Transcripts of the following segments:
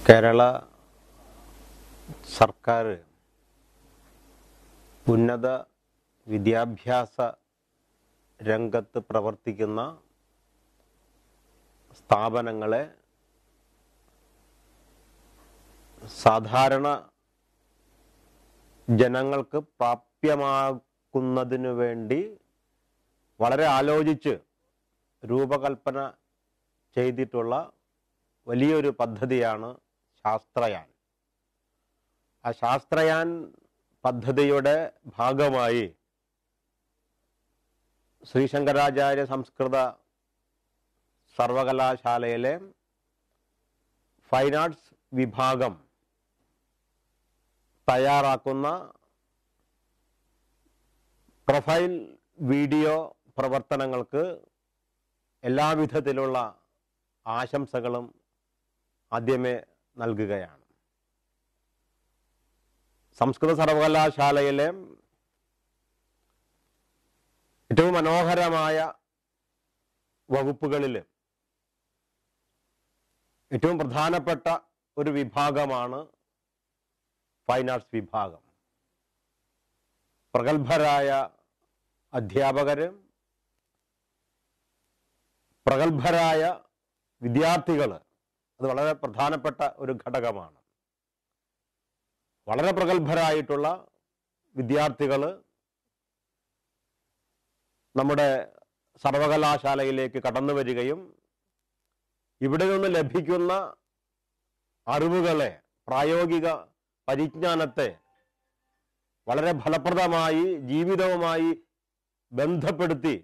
കേരള സർക്കാർ ഉന്നത വിദ്യാഭ്യാസ രംഗത്ത് പ്രവർത്തിക്കുന്ന സ്ഥാപനങ്ങളെ സാധാരണ ജനങ്ങൾക്ക് പ്രാപ്യമാക്കുന്നതിനു വേണ്ടി വളരെ ആലോചിച്ച് രൂപകൽപ്പന ചെയ്തിട്ടുള്ള വലിയൊരു പദ്ധതിയാണ് ശാസ്ത്രയാൻ ആ ശാസ്ത്രയാൻ പദ്ധതിയുടെ ഭാഗമായി ശ്രീശങ്കരാചാര്യ സംസ്കൃത സർവകലാശാലയിലെ ഫൈൻ ആർട്സ് വിഭാഗം തയ്യാറാക്കുന്ന പ്രൊഫൈൽ വീഡിയോ പ്രവർത്തനങ്ങൾക്ക് എല്ലാവിധത്തിലുള്ള ആശംസകളും ആദ്യമേ നൽകുകയാണ് സംസ്കൃത സർവകലാശാലയിലെ ഏറ്റവും മനോഹരമായ വകുപ്പുകളിൽ ഏറ്റവും പ്രധാനപ്പെട്ട ഒരു വിഭാഗമാണ് ഫൈൻ ആർട്സ് വിഭാഗം പ്രഗത്ഭരായ അധ്യാപകര് പ്രഗത്ഭരായ വിദ്യാർത്ഥികൾ അത് വളരെ പ്രധാനപ്പെട്ട ഒരു ഘടകമാണ് വളരെ പ്രഗത്ഭരായിട്ടുള്ള വിദ്യാർത്ഥികൾ നമ്മുടെ സർവകലാശാലയിലേക്ക് കടന്നു വരികയും ഇവിടെ നിന്ന് ലഭിക്കുന്ന അറിവുകളെ പ്രായോഗിക പരിജ്ഞാനത്തെ വളരെ ഫലപ്രദമായി ജീവിതവുമായി ബന്ധപ്പെടുത്തി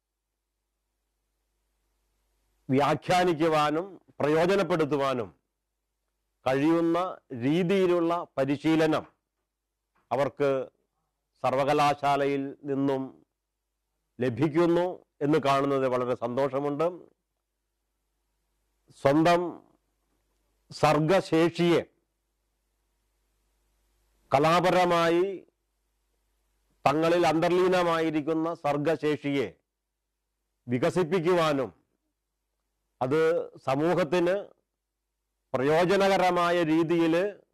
വ്യാഖ്യാനിക്കുവാനും പ്രയോജനപ്പെടുത്തുവാനും കഴിയുന്ന രീതിയിലുള്ള പരിശീലനം അവർക്ക് സർവകലാശാലയിൽ നിന്നും ലഭിക്കുന്നു എന്ന് കാണുന്നത് വളരെ സന്തോഷമുണ്ട് സ്വന്തം സർഗശേഷിയെ കലാപരമായി തങ്ങളിൽ അന്തർലീനമായിരിക്കുന്ന സർഗശേഷിയെ വികസിപ്പിക്കുവാനും അത് സമൂഹത്തിന് പ്രയോജനകരമായ രീതിയിൽ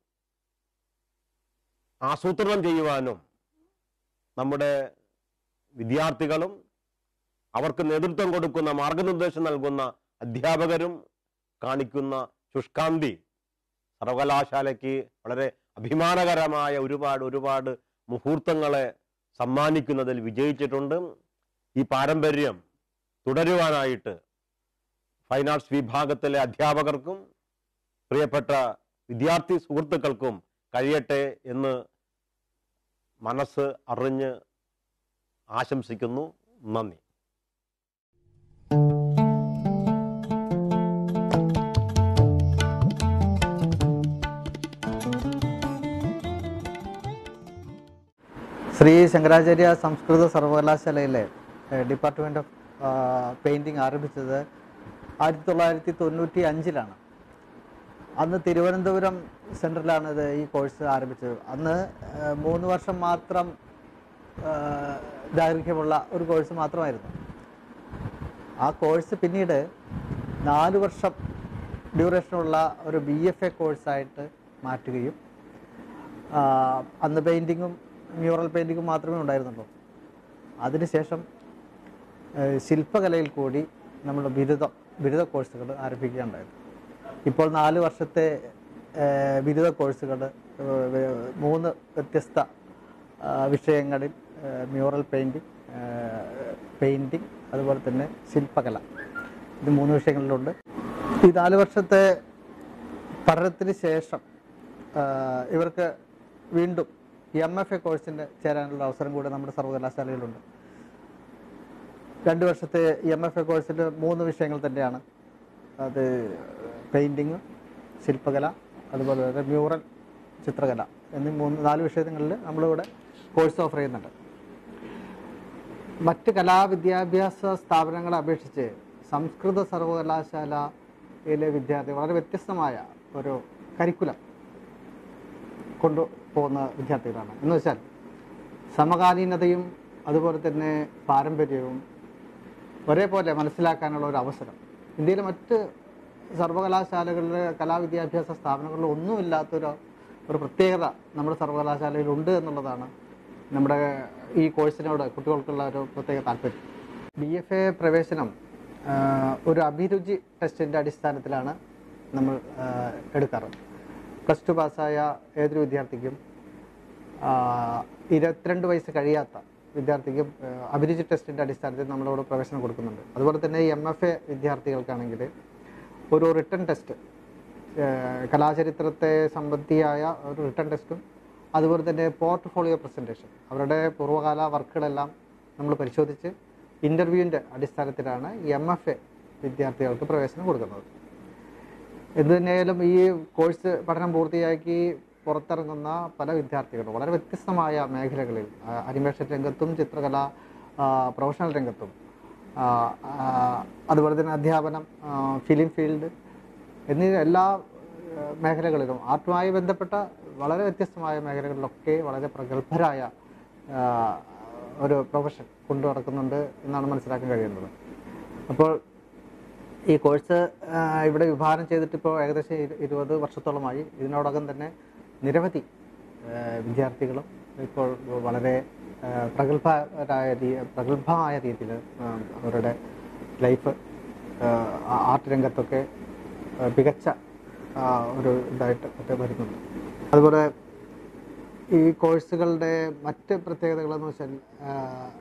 ആസൂത്രണം ചെയ്യുവാനും നമ്മുടെ വിദ്യാർത്ഥികളും അവർക്ക് നേതൃത്വം കൊടുക്കുന്ന മാർഗനിർദ്ദേശം നൽകുന്ന അധ്യാപകരും കാണിക്കുന്ന ശുഷ്കാന്തി സർവകലാശാലയ്ക്ക് വളരെ അഭിമാനകരമായ ഒരുപാട് ഒരുപാട് മുഹൂർത്തങ്ങളെ സമ്മാനിക്കുന്നതിൽ വിജയിച്ചിട്ടുണ്ട് ഈ പാരമ്പര്യം തുടരുവാനായിട്ട് ഫൈൻ ആർട്സ് വിഭാഗത്തിലെ അധ്യാപകർക്കും പ്രിയപ്പെട്ട വിദ്യാർത്ഥി സുഹൃത്തുക്കൾക്കും കഴിയട്ടെ എന്ന് മനസ്സ് അറിഞ്ഞ് ആശംസിക്കുന്നു നന്ദി ശ്രീ ശങ്കരാചാര്യ സംസ്കൃത സർവകലാശാലയിലെ ഡിപ്പാർട്ട്മെന്റ് ഓഫ് പെയിന്റിംഗ് ആരംഭിച്ചത് ആയിരത്തി തൊള്ളായിരത്തി തൊണ്ണൂറ്റി അഞ്ചിലാണ് അന്ന് തിരുവനന്തപുരം സെൻറ്ററിലാണ് ഇത് ഈ കോഴ്സ് ആരംഭിച്ചത് അന്ന് ഏഹ്, മൂന്ന് വർഷം മാത്രം ഏഹ്, ദൈർഘ്യമുള്ള ഒരു കോഴ്സ് മാത്രമായിരുന്നു ആ കോഴ്സ് പിന്നീട് നാല് വർഷം ഡ്യൂറേഷനുള്ള ഒരു ബി എഫ് എ കോഴ്സായിട്ട് മാറ്റുകയും ആ, അന്ന് പെയിൻറ്റിങ്ങും മ്യൂറൽ പെയിൻറ്റിങ്ങും മാത്രമേ ഉണ്ടായിരുന്നുള്ളൂ അതിനുശേഷം ഏഹ്, ശില്പകലയിൽ കൂടി നമ്മൾ ബിരുദം ബിരുദ കോഴ്സുകൾ ആരംഭിക്കുകയുണ്ടായിരുന്നു ഇപ്പോൾ നാല് വർഷത്തെ ഏഹ്, ബിരുദ കോഴ്സുകൾ ഏഹ്, വേ- മൂന്ന് വ്യത്യസ്ത ആ, വിഷയങ്ങളിൽ ഏഹ്, മ്യൂറൽ പെയിൻറ്റിങ് പെയിൻറ്റിങ് അതുപോലെ തന്നെ ശില്പകല ഇത് മൂന്ന് വിഷയങ്ങളിലുണ്ട് ഈ നാല് വർഷത്തെ പഠനത്തിന് ശേഷം ആ, ഇവർക്ക് വീണ്ടും എം എഫ് എ കോഴ്സിന് ചേരാനുള്ള അവസരം കൂടി നമ്മുടെ സർവകലാശാലയിലുണ്ട് രണ്ട് വർഷത്തെ എം എഫ് എ കോഴ്സിൽ മൂന്ന് വിഷയങ്ങൾ തന്നെയാണ് അത് പെയിൻറ്റിങ് ശില്പകല അതുപോലെ തന്നെ മ്യൂറൽ ചിത്രകല എന്നീ മൂന്ന് നാല് വിഷയങ്ങളിൽ നമ്മളിവിടെ കോഴ്സ് ഓഫർ ചെയ്യുന്നുണ്ട് മറ്റ് കലാവിദ്യാഭ്യാസ സ്ഥാപനങ്ങളെ അപേക്ഷിച്ച് സംസ്കൃത സർവകലാശാലയിലെ വിദ്യാർത്ഥി വളരെ വ്യത്യസ്തമായ ഒരു കരിക്കുലം കൊണ്ടുപോകുന്ന വിദ്യാർത്ഥികളാണ് എന്ന് വെച്ചാൽ സമകാലീനതയും അതുപോലെ തന്നെ പാരമ്പര്യവും ഒരേപോലെ മനസ്സിലാക്കാനുള്ള ഒരു അവസരം ഇന്ത്യയിലെ മറ്റ് സർവകലാശാലകളിലെ കലാവിദ്യാഭ്യാസ സ്ഥാപനങ്ങളിൽ ഒന്നുമില്ലാത്തൊരു ഒരു പ്രത്യേകത നമ്മുടെ സർവകലാശാലയിൽ ഉണ്ട് എന്നുള്ളതാണ് നമ്മുടെ ഈ കോഴ്സിനോട് കുട്ടികൾക്കുള്ള ഒരു പ്രത്യേക താല്പര്യം ബി എഫ് എ പ്രവേശനം ആ, ഒരു അഭിരുചി ടെസ്റ്റിൻ്റെ അടിസ്ഥാനത്തിലാണ് നമ്മൾ ആ, എടുക്കാറ് പ്ലസ് ടു പാസ്സായ ഏതൊരു വിദ്യാർത്ഥിക്കും ആ, ഇരുപത്തിരണ്ട് വയസ്സ് കഴിയാത്ത വിദ്യാർത്ഥിക്കും ആ, അഭിരുചി ടെസ്റ്റിൻ്റെ അടിസ്ഥാനത്തിൽ നമ്മളവിടെ പ്രവേശനം കൊടുക്കുന്നുണ്ട് അതുപോലെ തന്നെ എം എഫ് എ വിദ്യാർത്ഥികൾക്കാണെങ്കിൽ ഒരു റിട്ടേൺ ടെസ്റ്റ് കലാചരിത്രത്തെ സംബന്ധിയായ ഒരു റിട്ടേൺ ടെസ്റ്റും അതുപോലെ തന്നെ പോർട്ട്ഫോളിയോ പ്രസൻറ്റേഷൻ അവരുടെ പൂർവ്വകാല വർക്കുകളെല്ലാം നമ്മൾ പരിശോധിച്ച് ഇൻ്റർവ്യൂവിൻ്റെ അടിസ്ഥാനത്തിലാണ് എം എഫ് എ വിദ്യാർത്ഥികൾക്ക് പ്രവേശനം കൊടുക്കുന്നത് എന്ത് തന്നെയായാലും ഈ കോഴ്സ് പഠനം പൂർത്തിയാക്കി പുറത്തിറങ്ങുന്ന പല വിദ്യാർത്ഥികളും വളരെ വ്യത്യസ്തമായ മേഖലകളിൽ ആ, അനിമേഷൻ രംഗത്തും ചിത്രകല ആ, പ്രൊഫഷണൽ രംഗത്തും ആ, ആ, അതുപോലെ തന്നെ അധ്യാപനം ആ, ഫിലിം ഫീൽഡ് എന്നീ എല്ലാ ആ, മേഖലകളിലും ആർട്ടുമായി ബന്ധപ്പെട്ട വളരെ വ്യത്യസ്തമായ മേഖലകളിലൊക്കെ വളരെ പ്രഗത്ഭരായ ആ, ഒരു പ്രൊഫഷൻ കൊണ്ടു നടക്കുന്നുണ്ട് എന്നാണ് മനസ്സിലാക്കാൻ കഴിയുന്നത് അപ്പോൾ ഈ കോഴ്സ് ആ, ഇവിടെ വിഭാവനം ചെയ്തിട്ട് ഇപ്പോൾ ഏകദേശം ഇരു- ഇരുപത് വർഷത്തോളമായി ഇതിനോടകം തന്നെ നിരവധി ആ, വിദ്യാർത്ഥികളും ഇപ്പോൾ വളരെ ആ, പ്രഗത്ഭരായ രീ- പ്രഗത്ഭമായ രീതിയിൽ ആ, അവരുടെ ലൈഫ് ആർട്ട് രംഗത്തൊക്കെ ആ, മികച്ച ആ, ഒരു ഇതായിട്ട് ഒക്കെ വരുന്നുണ്ട് അതുപോലെ ഈ കോഴ്സുകളുടെ മറ്റ് പ്രത്യേകതകളെന്ന് വെച്ചാൽ ആ,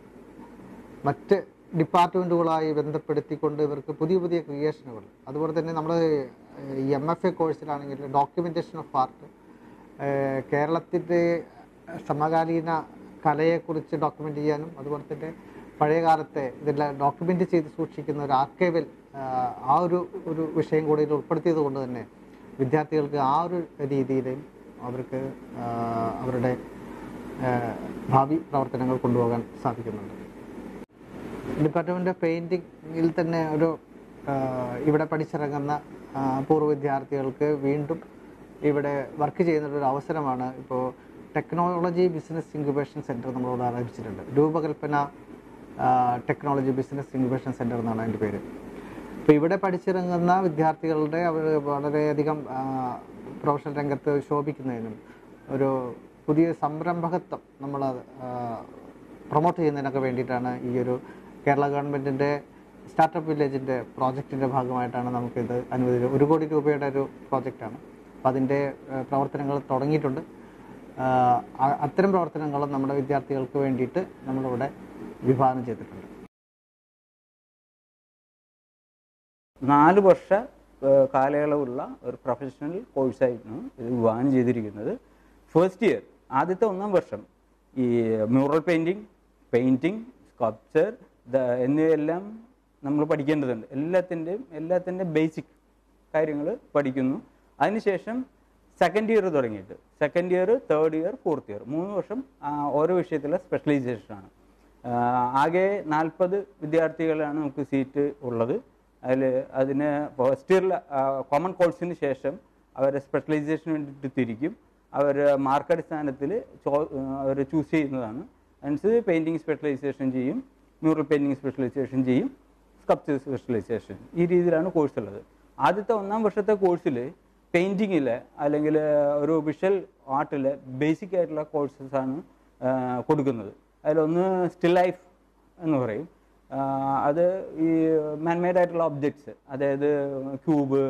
മറ്റ് ഡിപ്പാർട്ട്മെൻറ്റുകളായി ബന്ധപ്പെടുത്തിക്കൊണ്ട് ഇവർക്ക് പുതിയ പുതിയ ക്രിയേഷനുകൾ അതുപോലെ തന്നെ നമ്മൾ ഈ എം എഫ് എ കോഴ്സിലാണെങ്കിൽ ഡോക്യുമെൻറ്റേഷൻ ഓഫ് ആർട്ട് കേരളത്തിൻ്റെ സമകാലീന കലയെക്കുറിച്ച് ഡോക്യുമെൻ്റ് ചെയ്യാനും അതുപോലെ തന്നെ പഴയ കാലത്തെ ഇതെല്ലാം ഡോക്യുമെൻ്റ് ചെയ്ത് സൂക്ഷിക്കുന്ന ഒരു ആർക്കൈവൽ ആ ഒരു ഒരു വിഷയം കൂടി ഇതിൽ ഉൾപ്പെടുത്തിയത് കൊണ്ട് തന്നെ വിദ്യാർത്ഥികൾക്ക് ആ ഒരു രീതിയിൽ അവർക്ക് ആ, അവരുടെ ആ, ഭാവി പ്രവർത്തനങ്ങൾ കൊണ്ടുപോകാൻ സാധിക്കുന്നുണ്ട് ഡിപ്പാർട്ട്മെൻറ്റ് ഓഫ് പെയിൻറ്റിങ്ങിൽ തന്നെ ഒരു ആ, ഇവിടെ പഠിച്ചിറങ്ങുന്ന ആ, പൂർവ്വ വിദ്യാർത്ഥികൾക്ക് വീണ്ടും ഇവിടെ വർക്ക് ചെയ്യുന്ന ഒരു അവസരമാണ് ഇപ്പോൾ ടെക്നോളജി ബിസിനസ് ഇൻക്യുബേഷൻ സെൻറ്റർ നമ്മളിവിടെ ആരംഭിച്ചിട്ടുണ്ട് രൂപകൽപ്പന ടെക്നോളജി ബിസിനസ് ഇൻക്യുബേഷൻ സെൻറ്റർ എന്നാണ് അതിൻ്റെ പേര് അപ്പോൾ ഇവിടെ പഠിച്ചിറങ്ങുന്ന വിദ്യാർത്ഥികളുടെ അവർ വളരെയധികം ആ, പ്രൊഫഷണൽ രംഗത്ത് ശോഭിക്കുന്നതിനും ഒരു പുതിയ സംരംഭകത്വം നമ്മൾ പ്രൊമോട്ട് ചെയ്യുന്നതിനൊക്കെ വേണ്ടിയിട്ടാണ് ഈ ഒരു കേരള ഗവൺമെൻറ്റിൻ്റെ സ്റ്റാർട്ടപ്പ് വില്ലേജിൻ്റെ പ്രോജക്റ്റിൻ്റെ ഭാഗമായിട്ടാണ് നമുക്കിത് അനുവദിച്ചത് ഒരു കോടി രൂപയുടെ ഒരു പ്രോജക്റ്റാണ് അപ്പോൾ അതിൻ്റെ ആ, പ്രവർത്തനങ്ങൾ തുടങ്ങിയിട്ടുണ്ട് ആ, അ- അത്തരം പ്രവർത്തനങ്ങളും നമ്മുടെ വിദ്യാർത്ഥികൾക്ക് വേണ്ടിയിട്ട് നമ്മളിവിടെ വിഭാവനം ചെയ്തിട്ടുണ്ട് നാല് വർഷ ഏഹ്, കാലയളവുള്ള ഒരു പ്രൊഫഷണൽ കോഴ്സായിരുന്നു ഇത് വിഭാവനം ചെയ്തിരിക്കുന്നത് ഫസ്റ്റ് ഇയർ ആദ്യത്തെ ഒന്നാം വർഷം ഈ മ്യൂറൽ പെയിൻറ്റിങ് പെയിൻറ്റിങ് സ്കൾപ്ചർ എന്നിവയെല്ലാം നമ്മൾ പഠിക്കേണ്ടതുണ്ട് എല്ലാത്തിൻ്റെയും എല്ലാത്തിൻ്റെ ബേസിക് കാര്യങ്ങൾ പഠിക്കുന്നു അതിനുശേഷം സെക്കൻഡ് ഇയർ തുടങ്ങിയിട്ട് second year third year fourth year മൂന്ന് വർഷം ആ, ഓരോ വിഷയത്തിലെ സ്പെഷ്യലൈസേഷനാണ് ആകെ നാൽപ്പത് വിദ്യാർത്ഥികളാണ് നമുക്ക് സീറ്റ് ഉള്ളത് അതിൽ അതിന് ഫസ്റ്റ് ഇയറിൽ കോമൺ കോഴ്സിന് ശേഷം അവരെ സ്പെഷ്യലൈസേഷന് വേണ്ടിയിട്ട് തിരിക്കും അവർ മാർക്ക് അടിസ്ഥാനത്തിൽ അവർ ചൂസ് ചെയ്യുന്നതാണ് അനുസരിച്ച് പെയിൻറ്റിങ് സ്പെഷ്യലൈസേഷൻ ചെയ്യും മ്യൂറൽ പെയിൻറ്റിങ് സ്പെഷ്യലൈസേഷൻ ചെയ്യും സ്കൾപ്ചർ സ്പെഷ്യലൈസേഷൻ ഈ രീതിയിലാണ് കോഴ്സ് ഉള്ളത് ആദ്യത്തെ ഒന്നാം വർഷത്തെ കോഴ്സിൽ പെയിൻറ്റിങ്ങിൽ അല്ലെങ്കിൽ ഒരു വിഷ്വൽ ആർട്ടിൽ ബേസിക് ആയിട്ടുള്ള കോഴ്സസ് ആണ് ആ, കൊടുക്കുന്നത് അതിലൊന്ന് സ്റ്റിൽ ലൈഫ് എന്ന് പറയും ആ, അത് ഈ മാൻമെയ്ഡ് ആയിട്ടുള്ള ഒബ്ജക്ട്സ് അതായത് ക്യൂബ്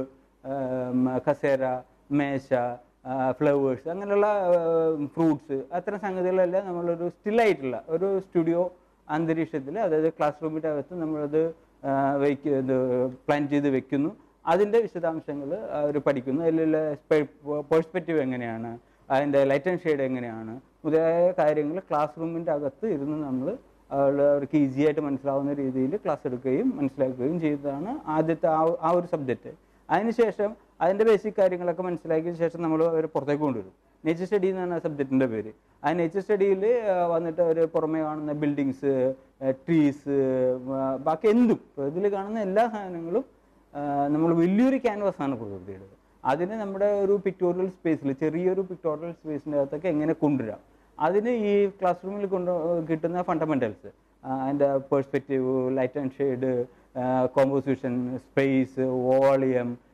കസേര മേശ ഫ്ലവേഴ്സ് അങ്ങനെയുള്ള ഫ്രൂട്ട്സ് അത്തരം സംഗതികളെല്ലാം നമ്മളൊരു സ്റ്റില്ലായിട്ടുള്ള ഒരു സ്റ്റുഡിയോ അന്തരീക്ഷത്തിൽ അതായത് ക്ലാസ് റൂമിൻ്റെ അകത്ത് നമ്മളത് വയ്ക്ക ഇത് പ്ലാൻ ചെയ്ത് വെക്കുന്നു അതിൻ്റെ വിശദാംശങ്ങൾ അവർ പഠിക്കുന്നു അതിലുള്ള പേഴ്സ്പെക്റ്റീവ് എങ്ങനെയാണ് അതിൻ്റെ ലൈറ്റ് ആൻഡ് ഷെയ്ഡ് എങ്ങനെയാണ് മുതലായ കാര്യങ്ങൾ ക്ലാസ് റൂമിൻ്റെ അകത്ത് ഇരുന്ന് നമ്മൾ അവർക്ക് ഈസി ആയിട്ട് മനസ്സിലാവുന്ന രീതിയിൽ ക്ലാസ് എടുക്കുകയും മനസ്സിലാക്കുകയും ചെയ്തതാണ് ആദ്യത്തെ ആ ആ ഒരു സബ്ജക്റ്റ് അതിനുശേഷം അതിൻ്റെ ബേസിക് കാര്യങ്ങളൊക്കെ മനസ്സിലാക്കിയ ശേഷം നമ്മൾ അവർ പുറത്തേക്ക് കൊണ്ടുവരും നേച്ചർ സ്റ്റഡി എന്നാണ് ആ സബ്ജക്റ്റിൻ്റെ പേര് ആ നേച്ചർ സ്റ്റഡിയിൽ വന്നിട്ട് അവർ പുറമേ കാണുന്ന ബിൽഡിങ്സ് ട്രീസ് ബാക്കി എന്തും ഇതിൽ കാണുന്ന എല്ലാ സാധനങ്ങളും നമ്മൾ വലിയൊരു ക്യാൻവാസ് ആണ് പ്രകൃതിയുടെ അതിന് നമ്മുടെ ഒരു പിക്ടോറിയൽ സ്പേസിൽ ചെറിയൊരു പിക്ടോറിയൽ സ്പേസിൻ്റെ അകത്തൊക്കെ എങ്ങനെ കൊണ്ടുവരാം അതിന് ഈ ക്ലാസ് റൂമിൽ കൊണ്ട് കിട്ടുന്ന ഫണ്ടമെന്റൽസ് അതിൻ്റെ perspective light and shade composition space volume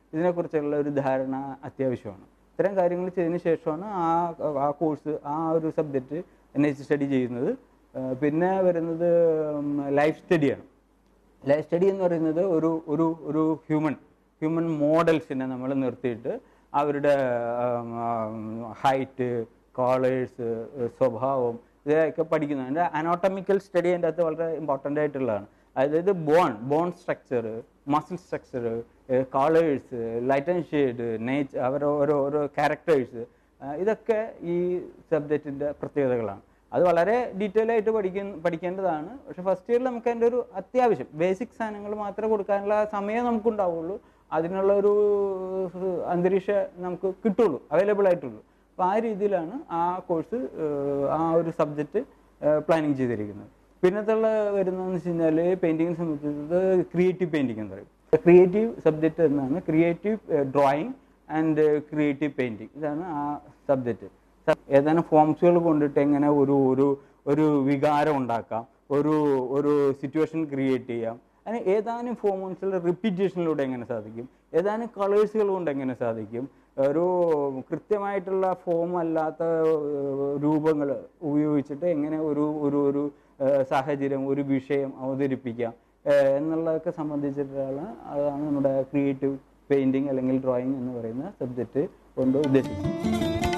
ഇതിനെക്കുറിച്ചുള്ള ഒരു ധാരണ അത്യാവശ്യമാണ് ഇത്തരം കാര്യങ്ങൾ ചെയ്തതിന് ശേഷമാണ് ആ ആ കോഴ്സ് ആ ഒരു സബ്ജക്റ്റ് എൻ എച്ച് സ്റ്റഡി ചെയ്യുന്നത് ആ, പിന്നെ വരുന്നത് ലൈഫ് സ്റ്റഡിയാണ് ലൈഫ് സ്റ്റഡി എന്ന് പറയുന്നത് ഒരു ഒരു ഒരു ഹ്യൂമൻ ഹ്യൂമൻ മോഡൽസിനെ നമ്മൾ നിർത്തിയിട്ട് അവരുടെ ഹൈറ്റ് കോളേഴ്സ് സ്വഭാവം ഇതൊക്കെ പഠിക്കുന്നു അതിൻ്റെ അനോട്ടമിക്കൽ സ്റ്റഡി അതിൻ്റെ അകത്ത് വളരെ ഇമ്പോർട്ടൻ്റ് ആയിട്ടുള്ളതാണ് അതായത് bone bone structure muscle structure colours light and shade nature അവരുടെ ഓരോ ഓരോ ക്യാരക്ടേഴ്സ് ഇതൊക്കെ ഈ സബ്ജക്റ്റിൻ്റെ പ്രത്യേകതകളാണ് അത് വളരെ ഡീറ്റെയിൽ ആയിട്ട് പഠിക്കുന്ന പഠിക്കേണ്ടതാണ് പക്ഷെ ഫസ്റ്റ് ഇയറിൽ നമുക്ക് അതിൻ്റെ ഒരു അത്യാവശ്യം ബേസിക് സാധനങ്ങൾ മാത്രമേ കൊടുക്കാനുള്ള സമയം നമുക്കുണ്ടാവുള്ളൂ അതിനുള്ള ഒരു അന്തരീക്ഷം നമുക്ക് കിട്ടുള്ളൂ അവൈലബിൾ ആയിട്ടുള്ളൂ അപ്പോൾ ആ രീതിയിലാണ് ആ കോഴ്സ് ആ ഒരു സബ്ജക്റ്റ് പ്ലാനിങ് ചെയ്തിരിക്കുന്നത് പിന്നത്തുള്ള വരുന്നതെന്ന് വെച്ച് കഴിഞ്ഞാൽ പെയിൻറ്റിങ്ങിനെ സംബന്ധിച്ചത് ക്രിയേറ്റീവ് പെയിൻറ്റിംഗ് എന്ന് പറയും ക്രിയേറ്റീവ് സബ്ജക്റ്റ് എന്നാണ് creative drawing and creative painting ഇതാണ് ആ സബ്ജക്റ്റ് ഏതാനും ഫോംസുകൾ കൊണ്ടിട്ട് എങ്ങനെ ഒരു ഒരു ഒരു വികാരം ഉണ്ടാക്കാം ഒരു ഒരു സിറ്റുവേഷൻ ക്രിയേറ്റ് ചെയ്യാം അതിന് ഏതാനും ഫോംസിലെ റിപ്പീറ്റേഷനിലൂടെ എങ്ങനെ സാധിക്കും ഏതാനും കളേഴ്സുകൾ കൊണ്ട് എങ്ങനെ സാധിക്കും ഒരു കൃത്യമായിട്ടുള്ള ഫോം അല്ലാത്ത രൂപങ്ങൾ ഉപയോഗിച്ചിട്ട് എങ്ങനെ ഒരു ഒരു ഒരു ഏഹ്, സാഹചര്യം ഒരു വിഷയം അവതരിപ്പിക്കാം ഏഹ്, എന്നുള്ളതൊക്കെ സംബന്ധിച്ചിട്ടുള്ള അതാണ് നമ്മുടെ ക്രിയേറ്റീവ് പെയിൻറ്റിങ് അല്ലെങ്കിൽ ഡ്രോയിങ് എന്ന് പറയുന്ന സബ്ജക്റ്റ് കൊണ്ട് ഉദ്ദേശിക്കുന്നത്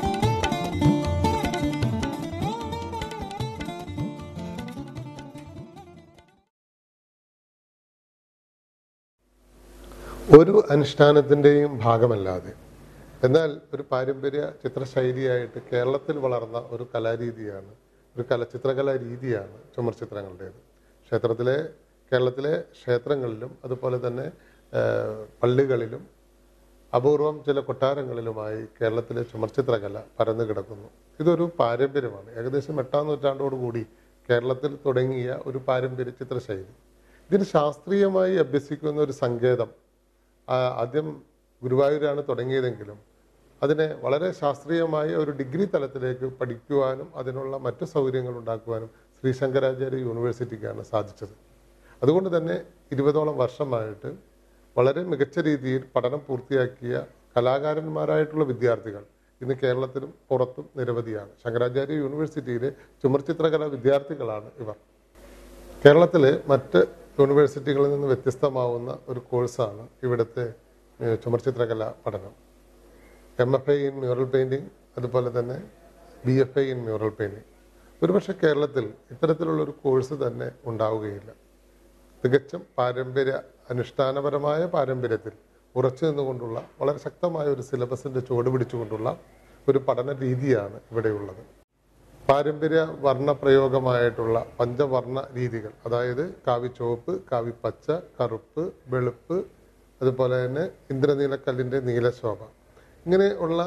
ഒരു അനുഷ്ഠാനത്തിൻ്റെയും ഭാഗമല്ലാതെ എന്നാൽ ഒരു പാരമ്പര്യ ചിത്രശൈലിയായിട്ട് കേരളത്തിൽ വളർന്ന ഒരു കലാരീതിയാണ് ഒരു കല ചിത്രകലാ രീതിയാണ് ചുമർ ചിത്രങ്ങളുടേത് ക്ഷേത്രത്തിലെ കേരളത്തിലെ ക്ഷേത്രങ്ങളിലും അതുപോലെ തന്നെ ആ, പള്ളികളിലും അപൂർവം ചില കൊട്ടാരങ്ങളിലുമായി കേരളത്തിലെ ചുമർചിത്രകല പരന്നു കിടക്കുന്നു ഇതൊരു പാരമ്പര്യമാണ് ഏകദേശം എട്ടാം നൂറ്റാണ്ടോടുകൂടി കേരളത്തിൽ തുടങ്ങിയ ഒരു പാരമ്പര്യ ചിത്രശൈലി ഇതിന് ശാസ്ത്രീയമായി അഭ്യസിക്കുന്ന ഒരു സങ്കേതം ആ, ആദ്യം ഗുരുവായൂരാണ് തുടങ്ങിയതെങ്കിലും അതിനെ വളരെ ശാസ്ത്രീയമായ ഒരു ഡിഗ്രി തലത്തിലേക്ക് പഠിക്കുവാനും അതിനുള്ള മറ്റു സൗകര്യങ്ങൾ ഉണ്ടാക്കുവാനും ശ്രീ ശങ്കരാചാര്യ യൂണിവേഴ്സിറ്റിക്കാണ് സാധിച്ചത് അതുകൊണ്ട് തന്നെ ഇരുപതോളം വർഷമായിട്ട് വളരെ മികച്ച രീതിയിൽ പഠനം പൂർത്തിയാക്കിയ കലാകാരന്മാരായിട്ടുള്ള വിദ്യാർത്ഥികൾ ഇന്ന് കേരളത്തിലും പുറത്തും നിരവധിയാണ് ശങ്കരാചാര്യ യൂണിവേഴ്സിറ്റിയിലെ ചുമർചിത്രകലാ വിദ്യാർത്ഥികളാണ് ഇവർ കേരളത്തിലെ മറ്റ് യൂണിവേഴ്സിറ്റികളിൽ നിന്ന് വ്യത്യസ്തമാവുന്ന ഒരു കോഴ്സാണ് ഇവിടുത്തെ ഏഹ്, ചുമർചിത്രകല പഠനം M F I in mural painting അതുപോലെ തന്നെ B F I in mural painting ഒരുപക്ഷെ കേരളത്തിൽ ഇത്തരത്തിലുള്ള ഒരു കോഴ്സ് തന്നെ ഉണ്ടാവുകയില്ല തികച്ചും പാരമ്പര്യ അനുഷ്ഠാനപരമായ പാരമ്പര്യത്തിൽ ഉറച്ചു നിന്നുകൊണ്ടുള്ള വളരെ ശക്തമായ ഒരു സിലബസിന്റെ ചുവട് പിടിച്ചുകൊണ്ടുള്ള ഒരു പഠന രീതിയാണ് ഇവിടെയുള്ളത് പാരമ്പര്യ വർണ്ണപ്രയോഗമായിട്ടുള്ള പഞ്ചവർണ്ണ രീതികൾ അതായത് കാവി ചുവപ്പ് കാവി പച്ച കറുപ്പ് വെളുപ്പ് അതുപോലെ തന്നെ ഇന്ദ്രനീലക്കല്ലിന്റെ നീലശോഭ ഇങ്ങനെയുള്ള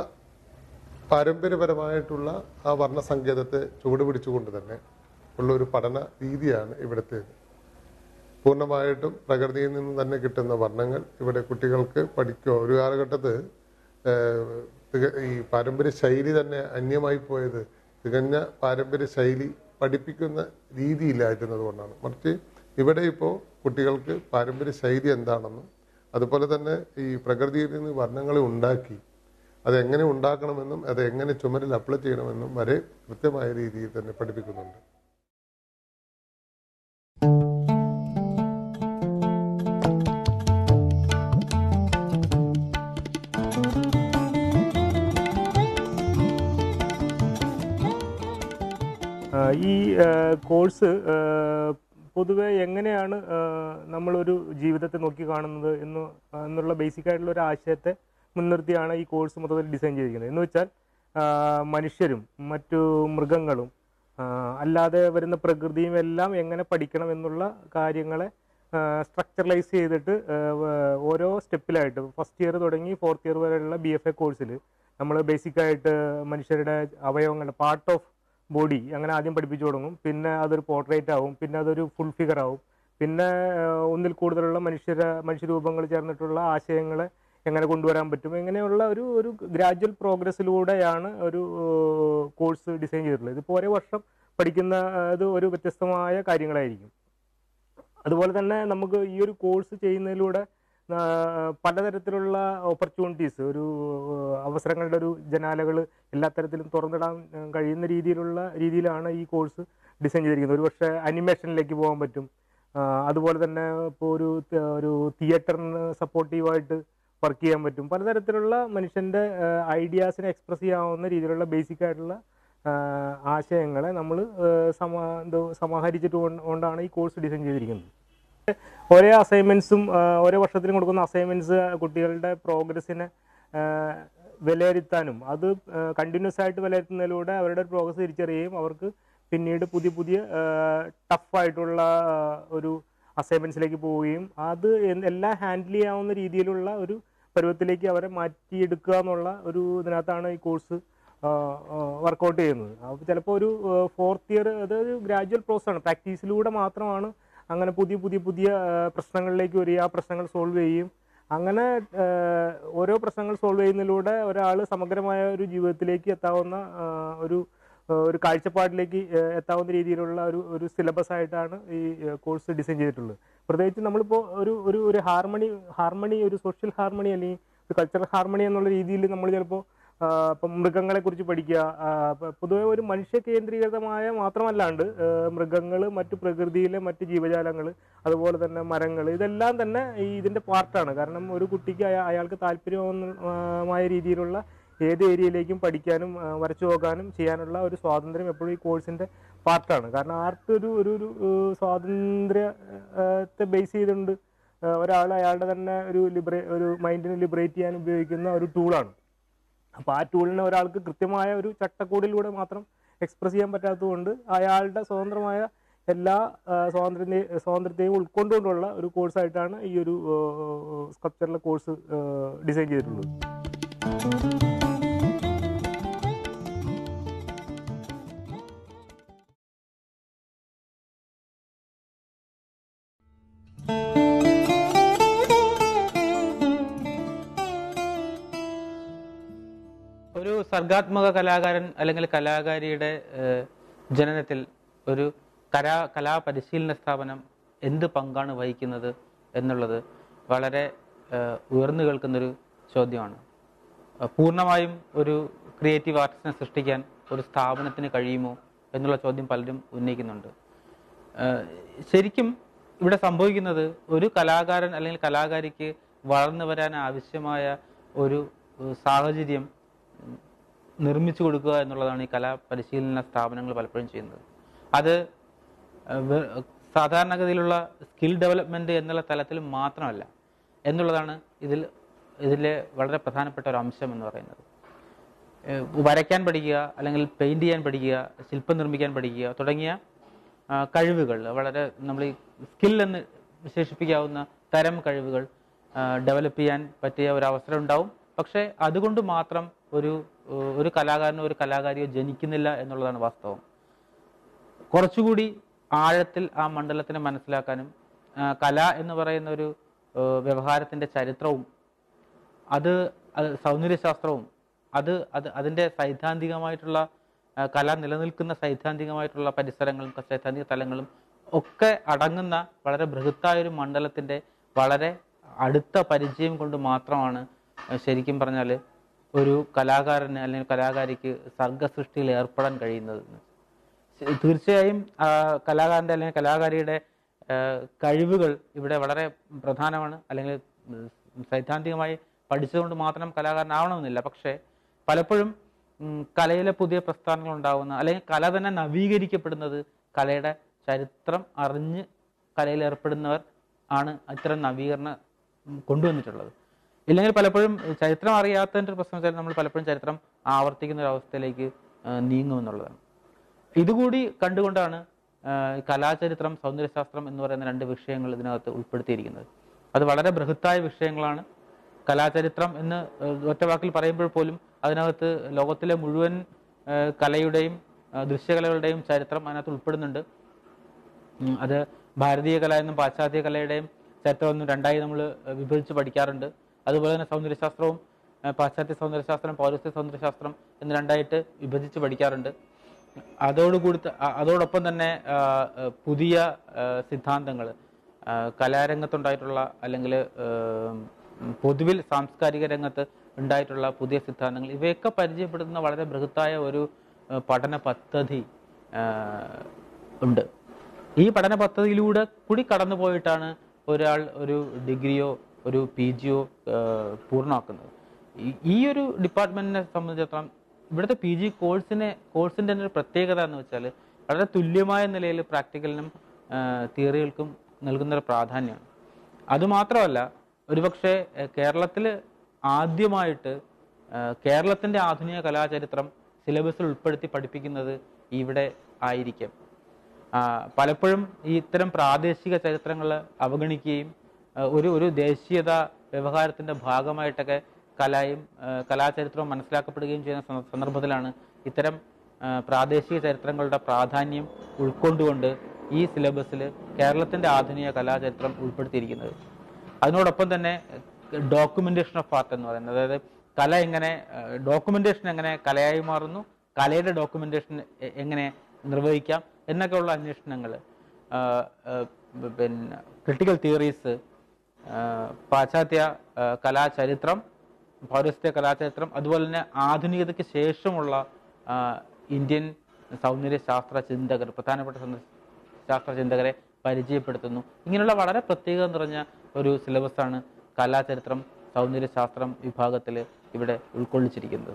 പാരമ്പര്യപരമായിട്ടുള്ള ആ വർണ്ണസങ്കേതത്തെ ചുവട് പിടിച്ചുകൊണ്ട് തന്നെ ഉള്ള ഒരു പഠന രീതിയാണ് ഇവിടുത്തേത് പൂർണ്ണമായിട്ടും പ്രകൃതിയിൽ നിന്ന് തന്നെ കിട്ടുന്ന വർണ്ണങ്ങൾ ഇവിടെ കുട്ടികൾക്ക് പഠിക്കുക ഒരു കാലഘട്ടത്ത് ഏഹ്, തിക- ഈ പാരമ്പര്യ ശൈലി തന്നെ അന്യമായി പോയത് തികഞ്ഞ പാരമ്പര്യ ശൈലി പഠിപ്പിക്കുന്ന രീതിയില്ലായിരുന്നത് കൊണ്ടാണ് മറിച്ച് ഇവിടെ ഇപ്പോൾ കുട്ടികൾക്ക് പാരമ്പര്യ ശൈലി എന്താണെന്നും അതുപോലെ തന്നെ ഈ പ്രകൃതിയിൽ നിന്ന് വർണ്ണങ്ങളെ ഉണ്ടാക്കി അത് എങ്ങനെ ഉണ്ടാക്കണമെന്നും അത് എങ്ങനെ ചുമരിൽ അപ്ലൈ ചെയ്യണമെന്നും വരെ കൃത്യമായ രീതിയിൽ തന്നെ പഠിപ്പിക്കുന്നുണ്ട് ആ, ഈ ആ, കോഴ്സ് ആ, പൊതുവെ എങ്ങനെയാണ് ആ, നമ്മളൊരു ജീവിതത്തെ നോക്കി കാണുന്നത് എന്ന് എന്നുള്ള ബേസിക് ആയിട്ടുള്ള ഒരു ആശയത്തെ മുൻനിർത്തിയാണ് ഈ കോഴ്സ് മൊത്തത്തിൽ ഡിസൈൻ ചെയ്തിരിക്കുന്നത് എന്ന് വെച്ചാൽ ആ, മനുഷ്യരും മറ്റു മൃഗങ്ങളും ആ, അല്ലാതെ വരുന്ന പ്രകൃതിയും എല്ലാം എങ്ങനെ പഠിക്കണം എന്നുള്ള കാര്യങ്ങളെ സ്ട്രക്ചറലൈസ് ചെയ്തിട്ട് ആ, വ- ഓരോ സ്റ്റെപ്പിലായിട്ട് ഫസ്റ്റ് ഇയർ തുടങ്ങി ഫോർത്ത് ഇയർ വരെയുള്ള ബി എഫ് എ കോഴ്സിൽ നമ്മൾ ബേസിക് ആയിട്ട് മനുഷ്യരുടെ അവയവങ്ങളുടെ പാർട്ട് ഓഫ് ബോഡി അങ്ങനെ ആദ്യം പഠിപ്പിച്ചു തുടങ്ങും പിന്നെ അതൊരു പോർട്രേറ്റ് ആവും പിന്നെ അതൊരു ഫുൾ ഫിഗർ ആവും പിന്നെ ആ, ഒന്നിൽ കൂടുതലുള്ള മനുഷ്യര മനുഷ്യരൂപങ്ങൾ ചേർന്നിട്ടുള്ള ആശയങ്ങളെ എങ്ങനെ കൊണ്ടുവരാൻ പറ്റും ഇങ്ങനെയുള്ള ഒരു ഒരു ഗ്രാജുവൽ പ്രോഗ്രസ്സിലൂടെയാണ് ഒരു കോഴ്സ് ഡിസൈൻ ചെയ്തിട്ടുള്ളത് ഇതിപ്പോൾ ഒരേ വർഷം പഠിക്കുന്ന ആ, ഇത് ഒരു വ്യത്യസ്തമായ കാര്യങ്ങളായിരിക്കും അതുപോലെ തന്നെ നമുക്ക് ഈ ഒരു കോഴ്സ് ചെയ്യുന്നതിലൂടെ ആ, പലതരത്തിലുള്ള ഓപ്പർച്യൂണിറ്റീസ് ഒരു ആ, അവസരങ്ങളുടെ ഒരു ജനാലകൾ എല്ലാ തരത്തിലും തുറന്നിടാൻ ആ, കഴിയുന്ന രീതിയിലുള്ള രീതിയിലാണ് ഈ കോഴ്സ് ഡിസൈൻ ചെയ്തിരിക്കുന്നത് ഒരു പക്ഷേ അനിമേഷനിലേക്ക് പോകാൻ പറ്റും ആ, അതുപോലെ തന്നെ ഇപ്പോൾ ഒരു ത- ഒരു തിയേറ്ററിന് സപ്പോർട്ടീവായിട്ട് വർക്ക് ചെയ്യാൻ പറ്റും പലതരത്തിലുള്ള മനുഷ്യൻ്റെ ഐഡിയാസിനെ എക്സ്പ്രസ് ചെയ്യാവുന്ന രീതിയിലുള്ള ബേസിക് ആയിട്ടുള്ള ആ, ആശയങ്ങളെ നമ്മൾ സമാ എന്തോ സമാഹരിച്ചിട്ട് കൊണ്ട്- കൊണ്ടാണ് ഈ കോഴ്സ് ഡിസൈൻ ചെയ്തിരിക്കുന്നത് ഓരോ അസൈൻമെൻറ്റ്സും ഓരോ വർഷത്തിലും കൊടുക്കുന്ന അസൈൻമെൻറ്റ്സ് കുട്ടികളുടെ പ്രോഗ്രസ്സിനെ വിലയിരുത്താനും അത് കണ്ടിന്യൂസ് ആയിട്ട് വിലയിരുത്തുന്നതിലൂടെ അവരുടെ പ്രോഗ്രസ് തിരിച്ചറിയുകയും അവർക്ക് പിന്നീട് പുതിയ പുതിയ ടഫായിട്ടുള്ള ഒരു അസൈൻമെൻറ്റ്സിലേക്ക് പോവുകയും അത് എന്ത് എല്ലാം ഹാൻഡിൽ ചെയ്യാവുന്ന രീതിയിലുള്ള ഒരു പരുവത്തിലേക്ക് അവരെ മാറ്റിയെടുക്കുക എന്നുള്ള ഒരു ഇതിനകത്താണ് ഈ കോഴ്സ് വർക്കൗട്ട് ചെയ്യുന്നത് അപ്പോൾ ചിലപ്പോൾ ഒരു ഫോർത്ത് ഇയർ അതൊരു ഗ്രാജുവൽ പ്രോസസ് ആണ് പ്രാക്ടീസിലൂടെ മാത്രമാണ് അങ്ങനെ പുതിയ പുതിയ പുതിയ ആ, പ്രശ്നങ്ങളിലേക്ക് വരിക ആ പ്രശ്നങ്ങൾ സോൾവ് ചെയ്യുകയും അങ്ങനെ ആ, ഓരോ പ്രശ്നങ്ങൾ സോൾവ് ചെയ്യുന്നതിലൂടെ ഒരാൾ സമഗ്രമായ ഒരു ജീവിതത്തിലേക്ക് എത്താവുന്ന ആ, ഒരു ആ, ഒരു കാഴ്ചപ്പാടിലേക്ക് ആ, എത്താവുന്ന രീതിയിലുള്ള ഒരു ഒരു സിലബസ് ആയിട്ടാണ് ഈ കോഴ്സ് ഡിസൈൻ ചെയ്തിട്ടുള്ളത് പ്രത്യേകിച്ച് നമ്മളിപ്പോൾ ഒരു ഒരു ഒരു ഹാർമണി ഹാർമണി ഒരു സോഷ്യൽ ഹാർമണി അല്ലെങ്കിൽ ഒരു കൾച്ചറൽ ഹാർമണി എന്നുള്ള രീതിയിൽ നമ്മൾ ചിലപ്പോൾ ഇപ്പം മൃഗങ്ങളെ കുറിച്ച് പഠിക്കുക ആ, പ- പൊതുവെ ഒരു മനുഷ്യ കേന്ദ്രീകൃതമായ മാത്രമല്ലാണ്ട് മൃഗങ്ങൾ മറ്റു പ്രകൃതിയിലെ മറ്റ് ജീവജാലങ്ങൾ അതുപോലെ തന്നെ മരങ്ങൾ ഇതെല്ലാം തന്നെ ഈ ഇതിന്റെ പാർട്ടാണ് കാരണം ഒരു കുട്ടിക്ക് അയാ- അയാൾക്ക് താല്പര്യമായ രീതിയിലുള്ള ഏത് ഏരിയയിലേക്കും പഠിക്കാനും ആ, വരച്ചു പോകാനും ചെയ്യാനുള്ള ഒരു സ്വാതന്ത്ര്യം എപ്പോഴും ഈ കോഴ്സിന്റെ പാർട്ടാണ് കാരണം ആർട്ട് ഒരു ഒരു ഒരു ഏഹ്, സ്വാതന്ത്ര്യത്തെ ബേസ് ചെയ്തുകൊണ്ട് ഒരാൾ അയാളുടെ തന്നെ ഒരു ലിബറേ ഒരു മൈൻഡിനെ ലിബറേറ്റ് ചെയ്യാൻ ഉപയോഗിക്കുന്ന ഒരു ടൂളാണ് അപ്പോൾ ആ ടൂളിനെ ഒരാൾക്ക് കൃത്യമായ ഒരു ചട്ടക്കൂടിലൂടെ മാത്രം എക്സ്പ്രസ് ചെയ്യാൻ പറ്റാത്തതുകൊണ്ട് അയാളുടെ സ്വതന്ത്രമായ എല്ലാ ആ, സ്വാതന്ത്ര്യ സ്വാതന്ത്ര്യത്തെയും ഉൾക്കൊണ്ടുകൊണ്ടുള്ള ഒരു കോഴ്സായിട്ടാണ് ഈ ഒരു സ്കൾപ്ചറിലെ കോഴ്സ് ഡിസൈൻ ചെയ്തിട്ടുള്ളത് ഒരു സർഗാത്മക കലാകാരൻ അല്ലെങ്കിൽ കലാകാരിയുടെ ഏഹ്, ജനനത്തിൽ ഒരു കലാ കലാപരിശീലന സ്ഥാപനം എന്ത് പങ്കാണ് വഹിക്കുന്നത് എന്നുള്ളത് വളരെ ഏഹ്, ഉയർന്നു കേൾക്കുന്നൊരു ചോദ്യമാണ് ഏഹ്, പൂർണ്ണമായും ഒരു ക്രിയേറ്റീവ് ആർട്ടിസ്റ്റിനെ സൃഷ്ടിക്കാൻ ഒരു സ്ഥാപനത്തിന് കഴിയുമോ എന്നുള്ള ചോദ്യം പലരും ഉന്നയിക്കുന്നുണ്ട് ഏഹ്, ശരിക്കും ഇവിടെ സംഭവിക്കുന്നത് ഒരു കലാകാരൻ അല്ലെങ്കിൽ കലാകാരിക്ക് വളർന്നു വരാൻ ആവശ്യമായ ഒരു ഏഹ്, സാഹചര്യം ഉം, നിർമ്മിച്ചു കൊടുക്കുക എന്നുള്ളതാണ് ഈ കലാ പരിശീലന സ്ഥാപനങ്ങൾ പലപ്പോഴും ചെയ്യുന്നത് അത് ഏഹ്, വെ- സാധാരണഗതിയിലുള്ള സ്കിൽ ഡെവലപ്മെന്റ് എന്നുള്ള തലത്തിൽ മാത്രമല്ല എന്നുള്ളതാണ് ഇതിൽ ഇതിലെ വളരെ പ്രധാനപ്പെട്ട ഒരു അംശം എന്ന് പറയുന്നത് ഏഹ് വരയ്ക്കാൻ പഠിക്കുക അല്ലെങ്കിൽ പെയിന്റ് ചെയ്യാൻ പഠിക്കുക ശില്പം നിർമ്മിക്കാൻ പഠിക്കുക തുടങ്ങിയ ആ, കഴിവുകൾ വളരെ നമ്മൾ ഈ സ്കിൽ എന്ന് വിശേഷിപ്പിക്കാവുന്ന തരം കഴിവുകൾ ഡെവലപ്പ് ചെയ്യാൻ പറ്റിയ ഒരു അവസരം ഉണ്ടാവും പക്ഷേ അതുകൊണ്ട് മാത്രം ഒരു ഏഹ് ഒരു കലാകാരനോ ഒരു കലാകാരിയോ ജനിക്കുന്നില്ല എന്നുള്ളതാണ് വാസ്തവം കുറച്ചുകൂടി ആഴത്തിൽ ആ മണ്ഡലത്തിനെ മനസ്സിലാക്കാനും ആ, കല എന്ന് പറയുന്ന ഒരു ഏഹ് വ്യവഹാരത്തിന്റെ ചരിത്രവും അത് അത് സൗന്ദര്യശാസ്ത്രവും അത് അത് അതിൻ്റെ സൈദ്ധാന്തികമായിട്ടുള്ള ആ, കല നിലനിൽക്കുന്ന സൈദ്ധാന്തികമായിട്ടുള്ള പരിസരങ്ങളും സൈദ്ധാന്തിക തലങ്ങളും ഒക്കെ അടങ്ങുന്ന വളരെ ബൃഹത്തായ ഒരു മണ്ഡലത്തിന്റെ വളരെ അടുത്ത പരിചയം കൊണ്ട് മാത്രമാണ് ആ, ശരിക്കും പറഞ്ഞാൽ ഒരു കലാകാരന് അല്ലെങ്കിൽ കലാകാരിക്ക് സർഗസൃഷ്ടിയിൽ ഏർപ്പെടാൻ കഴിയുന്നത് ശ- തീർച്ചയായും ആ, കലാകാരന്റെ അല്ലെങ്കിൽ കലാകാരിയുടെ ആ, കഴിവുകൾ ഇവിടെ വളരെ പ്രധാനമാണ് അല്ലെങ്കിൽ ഉം, സൈദ്ധാന്തികമായി പഠിച്ചതുകൊണ്ട് മാത്രം കലാകാരനാവണമെന്നില്ല പക്ഷേ പലപ്പോഴും ഉം, കലയിലെ പുതിയ പ്രസ്ഥാനങ്ങൾ ഉണ്ടാകുന്ന അല്ലെങ്കിൽ കല തന്നെ നവീകരിക്കപ്പെടുന്നത് കലയുടെ ചരിത്രം അറിഞ്ഞ് കലയിൽ ഏർപ്പെടുന്നവർ ആണ് ഇത്തരം നവീകരണം ഉം, കൊണ്ടുവന്നിട്ടുള്ളത് ഇല്ലെങ്കിൽ പലപ്പോഴും ചരിത്രം അറിയാത്തതിൻ്റെ ഒരു പ്രശ്നം വെച്ചാൽ നമ്മൾ പലപ്പോഴും ചരിത്രം ആവർത്തിക്കുന്ന ഒരു അവസ്ഥയിലേക്ക് ആ, നീങ്ങുമെന്നുള്ളതാണ് ഇതുകൂടി കണ്ടുകൊണ്ടാണ് ആ, കലാചരിത്രം സൗന്ദര്യശാസ്ത്രം എന്ന് പറയുന്ന രണ്ട് വിഷയങ്ങൾ ഇതിനകത്ത് ഉൾപ്പെടുത്തിയിരിക്കുന്നത് അത് വളരെ ബൃഹത്തായ വിഷയങ്ങളാണ് കലാചരിത്രം എന്ന് ഏഹ്, ഒറ്റ വാക്കിൽ പറയുമ്പോൾ പോലും അതിനകത്ത് ലോകത്തിലെ മുഴുവൻ ഏഹ്, കലയുടെയും ആ, ദൃശ്യകലകളുടെയും ചരിത്രം അതിനകത്ത് ഉൾപ്പെടുന്നുണ്ട് ഉം, അത് ഭാരതീയ കല എന്നും പാശ്ചാത്യ കലയുടെയും ചരിത്രം എന്നും രണ്ടായി നമ്മൾ വിഭജിച്ച് പഠിക്കാറുണ്ട് അതുപോലെ തന്നെ സൗന്ദര്യശാസ്ത്രവും ആ, പാശ്ചാത്യ സൗന്ദര്യശാസ്ത്രം പൗരസ്ത്യ സൗന്ദര്യശാസ്ത്രം എന്ന് രണ്ടായിട്ട് വിഭജിച്ച് പഠിക്കാറുണ്ട് അതോടുകൂടി ത- അ- അതോടൊപ്പം തന്നെ ആ, ആ, പുതിയ സിദ്ധാന്തങ്ങൾ ആ, കലാരംഗത്തുണ്ടായിട്ടുള്ള അല്ലെങ്കിൽ പൊതുവിൽ സാംസ്കാരിക രംഗത്ത് ഉണ്ടായിട്ടുള്ള പുതിയ സിദ്ധാന്തങ്ങൾ ഇവയൊക്കെ പരിചയപ്പെടുത്തുന്ന വളരെ ബൃഹത്തായ ഒരു ആ, പഠന പദ്ധതി ആ, ഉണ്ട് ഈ പഠന പദ്ധതിയിലൂടെ കൂടി കടന്നു പോയിട്ടാണ് ഒരാൾ ഒരു ഡിഗ്രിയോ ഒരു പി ജിയോ പൂർണ്ണമാക്കുന്നത് ഈ- ഈ ഒരു ഡിപ്പാർട്ട്മെന്റിനെ സംബന്ധിച്ചിടത്തോളം ഇവിടുത്തെ പി ജി കോഴ്സിനെ കോഴ്സിന്റെ തന്നെ ഒരു പ്രത്യേകത എന്ന് വെച്ചാൽ വളരെ തുല്യമായ നിലയിൽ പ്രാക്ടിക്കലിനും തിയറികൾക്കും നൽകുന്ന ഒരു പ്രാധാന്യമാണ് അതുമാത്രമല്ല ഒരുപക്ഷെ കേരളത്തിൽ ആദ്യമായിട്ട് ആ, കേരളത്തിന്റെ ആധുനിക കലാചരിത്രം സിലബസിൽ ഉൾപ്പെടുത്തി പഠിപ്പിക്കുന്നത് ഇവിടെ ആയിരിക്കും ആ, പലപ്പോഴും ഈ ഇത്തരം പ്രാദേശിക ചരിത്രങ്ങൾ അവഗണിക്കുകയും ആ, ഒരു ഒരു ദേശീയത വ്യവഹാരത്തിന്റെ ഭാഗമായിട്ടൊക്കെ കലയും ആ, കലാചരിത്രവും മനസ്സിലാക്കപ്പെടുകയും ചെയ്യുന്ന സന്ദ- സന്ദർഭത്തിലാണ് ഇത്തരം ആ, പ്രാദേശിക ചരിത്രങ്ങളുടെ പ്രാധാന്യം ഉൾക്കൊണ്ടുകൊണ്ട് ഈ സിലബസിൽ കേരളത്തിന്റെ ആധുനിക കലാചരിത്രം ഉൾപ്പെടുത്തിയിരിക്കുന്നത് അതിനോടൊപ്പം തന്നെ ഡോക്യുമെന്റേഷൻ ഓഫ് ആർട്ട് എന്ന് പറയുന്നത് അതായത് കല എങ്ങനെ ഡോക്യുമെന്റേഷൻ എങ്ങനെ കലയായി മാറുന്നു കലയുടെ ഡോക്യുമെന്റേഷൻ എങ്ങനെ നിർവഹിക്കാം എന്നൊക്കെയുള്ള അന്വേഷണങ്ങൾ പിന്നെ ക്രിട്ടിക്കൽ തിയറീസ് പാശ്ചാത്യ ആ, കലാചരിത്രം പൗരസ്ത്യ കലാചരിത്രം അതുപോലെ തന്നെ ആധുനികതയ്ക്ക് ശേഷമുള്ള ആ, ഇന്ത്യൻ സൗന്ദര്യ ശാസ്ത്ര ചിന്തകർ പ്രധാനപ്പെട്ട സൗന്ദര്യ ശാസ്ത്ര ചിന്തകരെ പരിചയപ്പെടുത്തുന്നു ഇങ്ങനെയുള്ള വളരെ പ്രത്യേകത നിറഞ്ഞ ഒരു സിലബസാണ് കലാചരിത്രം സൗന്ദര്യശാസ്ത്രം വിഭാഗത്തിൽ ഇവിടെ ഉൾക്കൊള്ളിച്ചിരിക്കുന്നത്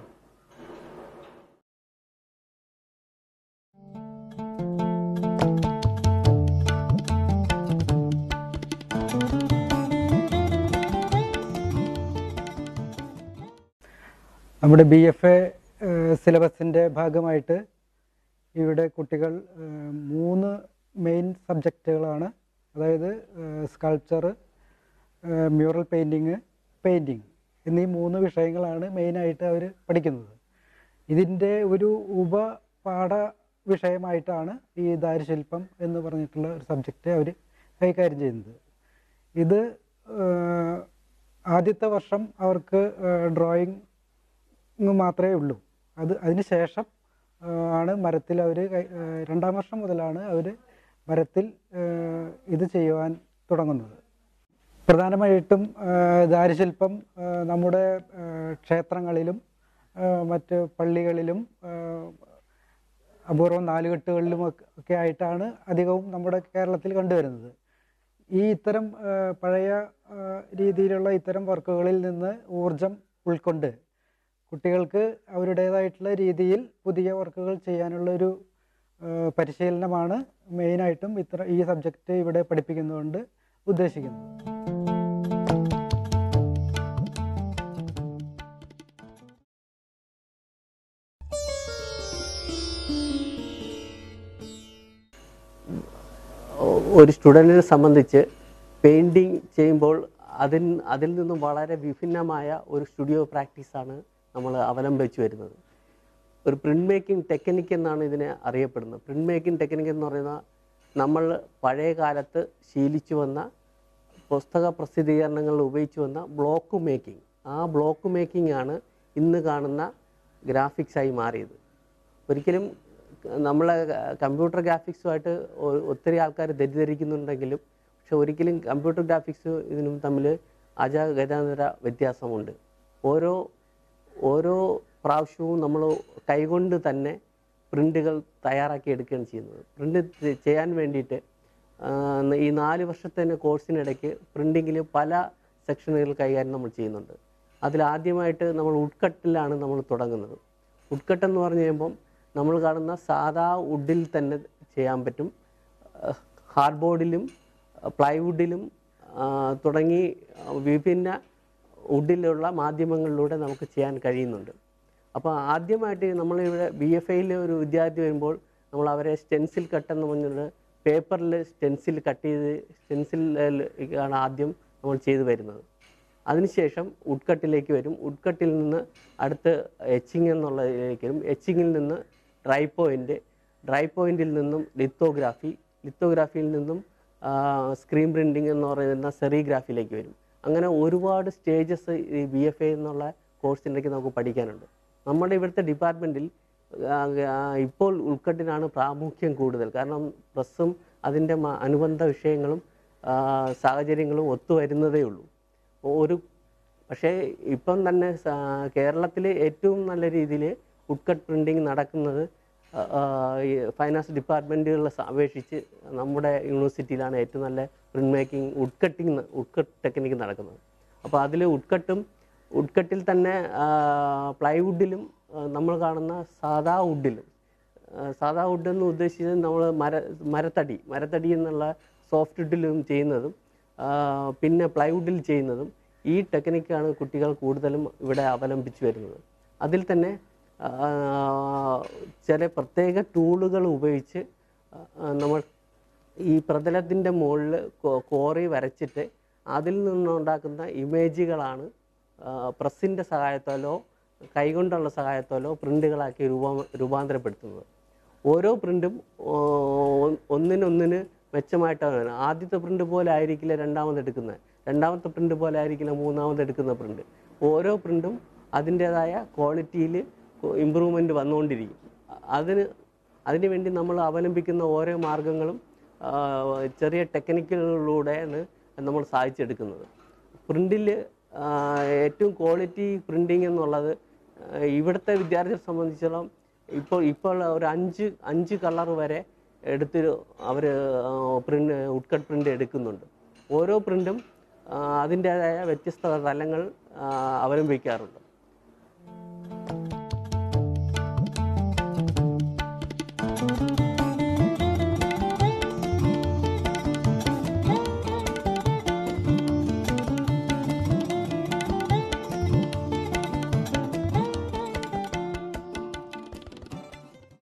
നമ്മുടെ ബി എഫ് എ സിലബസിൻ്റെ ഭാഗമായിട്ട് ഇവിടെ കുട്ടികൾ ഏഹ്, മൂന്ന് മെയിൻ സബ്ജക്റ്റുകളാണ് അതായത് സ്കൾപ്ചർ മ്യൂറൽ പെയിൻറ്റിങ് പെയിൻറ്റിങ് എന്നീ മൂന്ന് വിഷയങ്ങളാണ് മെയിനായിട്ട് അവർ പഠിക്കുന്നത് ഇതിൻ്റെ ഒരു ഉപപാഠ വിഷയമായിട്ടാണ് ഈ ദാരുശില്പം എന്ന് പറഞ്ഞിട്ടുള്ള ഒരു സബ്ജക്റ്റ് അവർ കൈകാര്യം ചെയ്യുന്നത് ഇത് ഏഹ്, ആദ്യത്തെ വർഷം അവർക്ക് ഡ്രോയിങ് മാത്രമേ ഉള്ളൂ അത് അതിന് ശേഷം ആ, ആണ് മരത്തിൽ അവർ രണ്ടാം വർഷം മുതലാണ് അവർ മരത്തിൽ ആ, ഇത് ചെയ്യുവാൻ തുടങ്ങുന്നത് പ്രധാനമായിട്ടും ആ, ദാരുശില്പം ആ, നമ്മുടെ ആ, ക്ഷേത്രങ്ങളിലും ആ, മറ്റ് പള്ളികളിലും ആ, അപൂർവം നാലുകെട്ടുകളിലും ഒക്കെ ഒക്കെ ആയിട്ടാണ് അധികവും നമ്മുടെ കേരളത്തിൽ കണ്ടുവരുന്നത് ഈ ഇത്തരം ആ, പഴയ ആ, രീതിയിലുള്ള ഇത്തരം വർക്കുകളിൽ നിന്ന് ഊർജം ഉൾക്കൊണ്ട് കുട്ടികൾക്ക് അവരുടേതായിട്ടുള്ള രീതിയിൽ പുതിയ വർക്കുകൾ ചെയ്യാനുള്ള ഒരു ആ, പരിശീലനമാണ് മെയിനായിട്ടും ഇത്ര ഈ സബ്ജക്റ്റ് ഇവിടെ പഠിപ്പിക്കുന്നതുകൊണ്ട് ഉദ്ദേശിക്കുന്നത് ഒരു സ്റ്റുഡൻറ്റിനെ സംബന്ധിച്ച് പെയിൻറ്റിങ് ചെയ്യുമ്പോൾ അതിൽ അതിൽ നിന്നും വളരെ വിഭിന്നമായ ഒരു സ്റ്റുഡിയോ പ്രാക്ടീസാണ് നമ്മൾ അവലംബിച്ചു വരുന്നത് ഒരു പ്രിന്റ് മേക്കിംഗ് ടെക്നിക്ക് എന്നാണ് ഇതിനെ അറിയപ്പെടുന്നത് പ്രിന്റ് മേക്കിംഗ് ടെക്നിക്ക് എന്ന് പറയുന്നത് നമ്മൾ പഴയ കാലത്ത് ശീലിച്ചു വന്ന പുസ്തക പ്രസിദ്ധീകരണങ്ങളിൽ ഉപയോഗിച്ചു വന്ന ബ്ലോക്ക് മേക്കിംഗ് ആ ബ്ലോക്ക് മേക്കിംഗ് ആണ് ഇന്ന് കാണുന്ന ഗ്രാഫിക്സായി മാറിയത് ഒരിക്കലും നമ്മളെ കമ്പ്യൂട്ടർ ഗ്രാഫിക്സുമായിട്ട് ഒ- ഒത്തിരി ആൾക്കാർ തെറ്റിദ്ധരിക്കുന്നുണ്ടെങ്കിലും പക്ഷെ ഒരിക്കലും കമ്പ്യൂട്ടർ ഗ്രാഫിക്സ് ഇതിനും തമ്മിൽ അജഗജാന്തര വ്യത്യാസമുണ്ട് ഓരോ ഓരോ പ്രാവശ്യവും നമ്മൾ കൈകൊണ്ട് തന്നെ പ്രിൻ്റുകൾ തയ്യാറാക്കി എടുക്കുകയാണ് ചെയ്യുന്നത് പ്രിൻ്റ് ചെയ്യാൻ വേണ്ടിയിട്ട് ആ, ഈ നാല് വർഷത്തെ തന്നെ കോഴ്സിനിടയ്ക്ക് പ്രിൻറ്റിങ്ങിൽ പല സെക്ഷനുകൾ കൈകാര്യം നമ്മൾ ചെയ്യുന്നുണ്ട് അതിലാദ്യമായിട്ട് നമ്മൾ ഉഡ്കട്ടിലാണ് നമ്മൾ തുടങ്ങുന്നത് ഉഡ്കട്ട് എന്ന് പറഞ്ഞു കഴിയുമ്പം നമ്മൾ കാണുന്ന സാധാ വുഡിൽ തന്നെ ചെയ്യാൻ പറ്റും ഹാർഡ് ബോർഡിലും പ്ലൈവുഡിലും തുടങ്ങി വിഭിന്ന വുഡിലുള്ള മാധ്യമങ്ങളിലൂടെ നമുക്ക് ചെയ്യാൻ കഴിയുന്നുണ്ട് അപ്പോൾ ആദ്യമായിട്ട് നമ്മളിവിടെ ബി എഫ് ഐയിലെ ഒരു വിദ്യാർത്ഥി വരുമ്പോൾ നമ്മൾ അവരെ സ്റ്റെൻസിൽ കട്ട് എന്ന് പറഞ്ഞിട്ട് പേപ്പറിൽ സ്റ്റെൻസിൽ കട്ട് ചെയ്ത് സ്റ്റെൻസിൽ ആണ് ആദ്യം നമ്മൾ ചെയ്തു വരുന്നത് അതിനുശേഷം ഉഡ്കട്ടിലേക്ക് വരും ഉഡ്കട്ടിൽ നിന്ന് അടുത്ത് എച്ചിങ് എന്നുള്ളതിലേക്ക് വരും എച്ചിങ്ങിൽ നിന്ന് ഡ്രൈ പോയിന്റ് ഡ്രൈ പോയിന്റിൽ നിന്നും ലിത്തോഗ്രാഫി ലിത്തോഗ്രാഫിയിൽ നിന്നും സ്ക്രീൻ പ്രിൻറ്റിംഗ് എന്ന് പറയുന്ന സെറിഗ്രാഫിയിലേക്ക് വരും അങ്ങനെ ഒരുപാട് സ്റ്റേജസ് ഈ ബി എഫ് എ എന്നുള്ള കോഴ്സിൻ്റെക്ക് നമുക്ക് പഠിക്കാനുണ്ട് നമ്മുടെ ഇവിടുത്തെ ഡിപ്പാർട്ട്മെൻറ്റിൽ ഇപ്പോൾ ഉൾക്കട്ടിനാണ് പ്രാമുഖ്യം കൂടുതൽ കാരണം പ്രസ്സും അതിൻ്റെ മ- അനുബന്ധ വിഷയങ്ങളും ആ, സാഹചര്യങ്ങളും ഒത്തുവരുന്നതേ ഉള്ളൂ ഒരു പക്ഷേ ഇപ്പം തന്നെ കേരളത്തിൽ ഏറ്റവും നല്ല രീതിയിൽ വുഡ്കട്ട് പ്രിൻറ്റിങ് നടക്കുന്നത് ആ, ആ, ഈ ഫൈനാൻസ് ഡിപ്പാർട്ട്മെൻറ്റുകളെ അപേക്ഷിച്ച് നമ്മുടെ യൂണിവേഴ്സിറ്റിയിലാണ് ഏറ്റവും നല്ല print making wood cutting wood technique നടക്കുന്നത് അപ്പോൾ അതിൽ വുഡ്കട്ടും വുഡ്കട്ടിൽ തന്നെ പ്ലൈവുഡിലും നമ്മൾ കാണുന്ന സാധാ വുഡിലും ആ, സാധാ വുഡ് എന്ന് ഉദ്ദേശിച്ചത് നമ്മൾ മര മരത്തടി മരത്തടി എന്നുള്ള സോഫ്റ്റ് വുഡിലും ചെയ്യുന്നതും ആ, പിന്നെ പ്ലൈവുഡിൽ ചെയ്യുന്നതും ഈ ടെക്നിക്കാണ് കുട്ടികൾ കൂടുതലും ഇവിടെ അവലംബിച്ചു വരുന്നത് അതിൽ തന്നെ ആ, ചില പ്രത്യേക ടൂളുകൾ ഉപയോഗിച്ച് ആ, നമ്മൾ ഈ പ്രതലത്തിൻ്റെ മുകളിൽ കോറി വരച്ചിട്ട് അതിൽ നിന്നുണ്ടാക്കുന്ന ഇമേജുകളാണ് പ്രസ്സിൻ്റെ സഹായത്താലോ കൈകൊണ്ടുള്ള സഹായത്താലോ പ്രിൻ്റുകളാക്കി രൂപ രൂപാന്തരപ്പെടുത്തുന്നത് ഓരോ പ്രിൻറ്റും ഒന്നിനൊന്നിന് മെച്ചമായിട്ടാണ് വരുന്നത്. ആദ്യത്തെ പ്രിൻ്റ് പോലെ ആയിരിക്കില്ല രണ്ടാമത് എടുക്കുന്നത് രണ്ടാമത്തെ പ്രിൻ്റ് പോലെ ആയിരിക്കില്ല മൂന്നാമത് എടുക്കുന്ന പ്രിൻ്റ് ഓരോ പ്രിൻറ്റും അതിൻ്റേതായ ക്വാളിറ്റിയിൽ ഇമ്പ്രൂവ്മെൻ്റ് വന്നുകൊണ്ടിരിക്കും അതിന് അതിനു വേണ്ടി നമ്മൾ അവലംബിക്കുന്ന ഓരോ മാർഗങ്ങളും ആ, ചെറിയ ടെക്നിക്കുകളിലൂടെയാണ് നമ്മൾ സാധിച്ചെടുക്കുന്നത് പ്രിൻറ്റിൽ ഏറ്റവും ക്വാളിറ്റി പ്രിൻറ്റിങ് എന്നുള്ളത് ആ, ഇവിടുത്തെ വിദ്യാർത്ഥികളെ സംബന്ധിച്ചിടത്തോളം ഇപ്പോൾ ഇപ്പോൾ ഒരു അഞ്ച് അഞ്ച് കളർ വരെ എടുത്ത് അവർ പ്രിൻ്റ് വുഡ്കട്ട് പ്രിൻ്റ് എടുക്കുന്നുണ്ട് ഓരോ പ്രിൻറ്റും അതിൻ്റേതായ വ്യത്യസ്ത തലങ്ങൾ ആ, അവലംബിക്കാറുണ്ട്